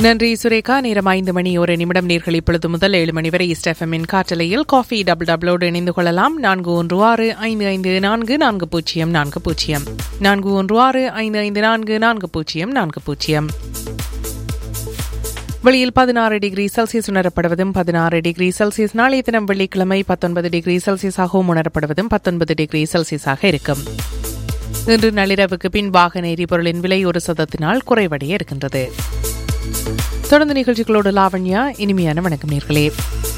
நன்றி சுரேகா நேரம் ஐந்து மணி ஒரு நிமிடம் நேர்கள் இப்பொழுது முதல் ஏழு மணி வரை இஸ்டெஃபமின் காற்றலையில் காஃபி டபுள் டபுளோடு இணைந்து கொள்ளலாம் நான்கு ஒன்று ஆறு ஐந்து ஐந்து நான்கு நான்கு பூஜ்ஜியம் நான்கு பூஜ்ஜியம் நான்கு ஒன்று ஆறு ஐந்து ஐந்து நான்கு நான்கு பூஜ்ஜியம் நான்கு பூஜ்ஜியம் வெளியில் பதினாறு டிகிரி செல்சியஸ் உணரப்படுவதும் பதினாறு டிகிரி செல்சியஸ் நாளைய தினம் வெள்ளிக்கிழமை பத்தொன்பது டிகிரி செல்சியஸாகவும் உணரப்படுவதும் பத்தொன்பது டிகிரி செல்சியஸாக இருக்கும் இன்று நள்ளிரவுக்கு பின் வாகன எரிபொருளின் விலை ஒரு சதத்தினால் குறைவடைய இருக்கின்றது தொடர்ந்து நிகழ்ச்சிகளோடு லாவண்யா இனிமையான வணக்கம் நேர்களே